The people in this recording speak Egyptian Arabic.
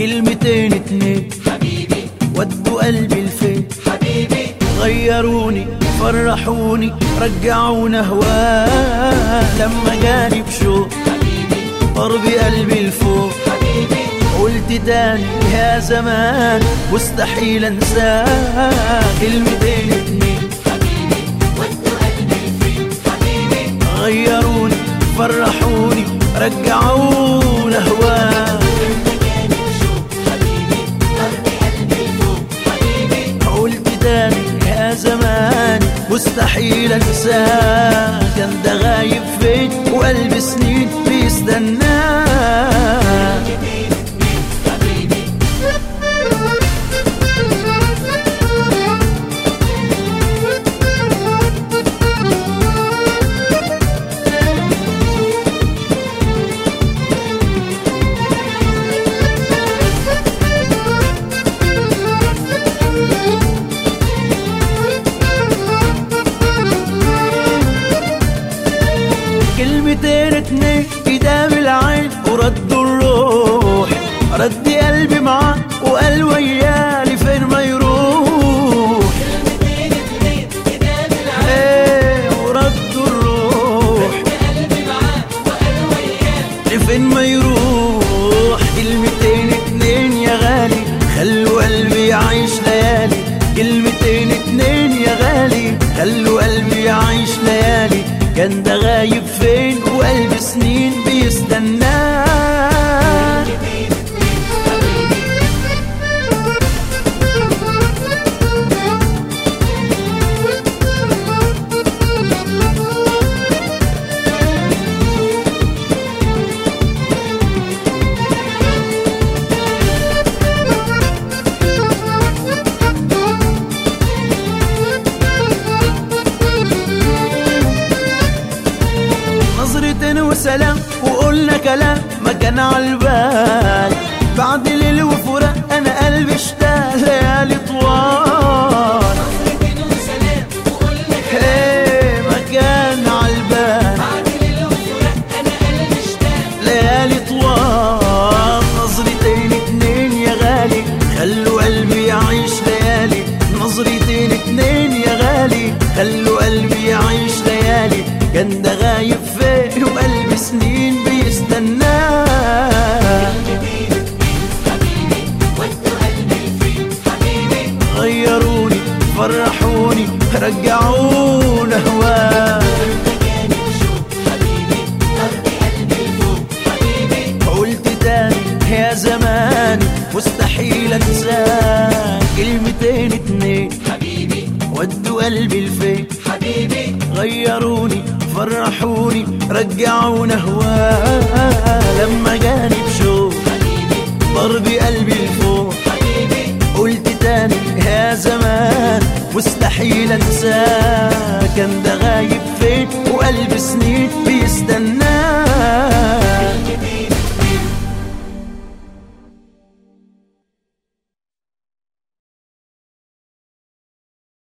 كلمتين اتنين حبيبي ودوا قلبي الفين حبيبي غيروني فرحوني رجعونا هواه لما جاني بشوق حبيبي ضربي قلبي لفوق حبيبي قلت تاني يا زمان مستحيل انساه كلمتين اتنين حبيبي ودوا قلبي فين حبيبي غيروني فرحوني رجعونا هواه مكاني بشوق حبيبي ضرب قلبي لفوق حبيبي قلت تاني يا زمان مستحيل انساه كان ده غايب فين وقلب سنين بيستناه حبيبي كلمتين اتنين قدام العين وردوا الروح رد قلبي معاه وقال ويالي فين ما يروح كلمتين اتنين قدام العين ايه وردوا الروح قلبي معاه وقال وياه لفين ما يروح كلمتين اتنين يا غالي خلوا قلبي يعيش ليالي كلمتين اتنين يا غالي خلوا قلبي يعيش ليالي كان ده غايب فين وقلب سنين بيستناه نظرة وسلام وقلنا كلام ما كان عالبال بعد ليل وفراق انا قلبي اشتاق ليالي طوال نظرتين وسلام وقلنا ايه ما كان عالبال بعد ليل وفراق انا قلبي اشتاق ليالي طوال نظرتين اتنين يا غالي خلوا قلبي يعيش ليالي نظرتين اتنين يا غالي خلوا قلبي يعيش ليالي كان ده غايب فين وقلبي سنين بيستناه حبيبي ودوا قلبي فين حبيبي غيروني فرحوني رجعونا هواه مكاني بشوق حبيبي ضرب قلبي لفوق حبيبي قلت تاني يا زمان مستحيل انساك كلمتين اتنين حبيبي ودوا قلبي الفين حبيبي غيروني فرحوني رجعونا هواه لما جاني بشوق حبيبي ضربي قلبي لفوق حبيبي قلت تاني يا زمان مستحيل انساك كان ده غايب فين وقلب سنين